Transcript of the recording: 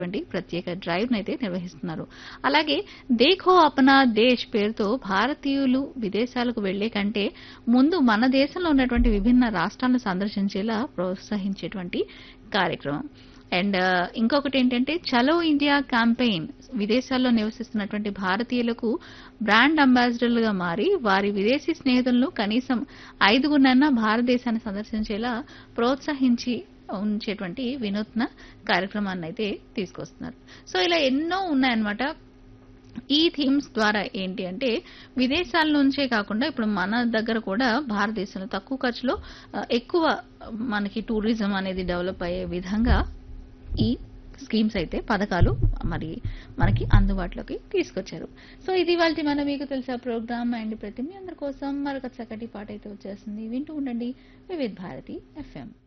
వంటి ప్రత్యేక డ్రైవ్ను అయితే నిర్వహిస్తున్నారు అలాగే దేఖో అపనా దేశ్ పేరుతో భారతీయులు విదేశాలకు వెళ్లే కంటే ముందు మన దేశంలో ఉన్నటువంటి విభిన్న రాష్ట్రాలను సందర్శించేలా ప్రోత్సహించేటువంటి కార్యక్రమం అండ్ ఇంకొకటి ఏంటంటే చలో ఇండియా క్యాంపెయిన్ విదేశాల్లో నివసిస్తున్నటువంటి భారతీయులకు బ్రాండ్ అంబాసిడర్లుగా మారి వారి విదేశీ స్నేహితులను కనీసం ఐదుగురినన్నా భారతదేశాన్ని సందర్శించేలా ప్రోత్సహించి ఉంచేటువంటి వినూత్న కార్యక్రమాన్ని అయితే తీసుకొస్తున్నారు సో ఇలా ఎన్నో ఉన్నాయన్నమాట ఈ థీమ్స్ ద్వారా ఏంటి అంటే విదేశాల నుంచే కాకుండా ఇప్పుడు మన దగ్గర కూడా భారతదేశంలో తక్కువ ఖర్చులో ఆ, ఎక్కువ మనకి టూరిజం అనేది డెవలప్ అయ్యే విధంగా ఈ స్కీమ్స్ అయితే పథకాలు మరి మనకి అందుబాటులోకి తీసుకొచ్చారు సో ఇది వాళ్ళ మన మీకు తెలిసే ప్రోగ్రామ్ అండ్ ప్రతి మీ అందరి కోసం మరొక చక్కటి పాట అయితే వచ్చేస్తుంది వింటూ ఉండండి వివిధ్ భారతి ఎఫ్ఎం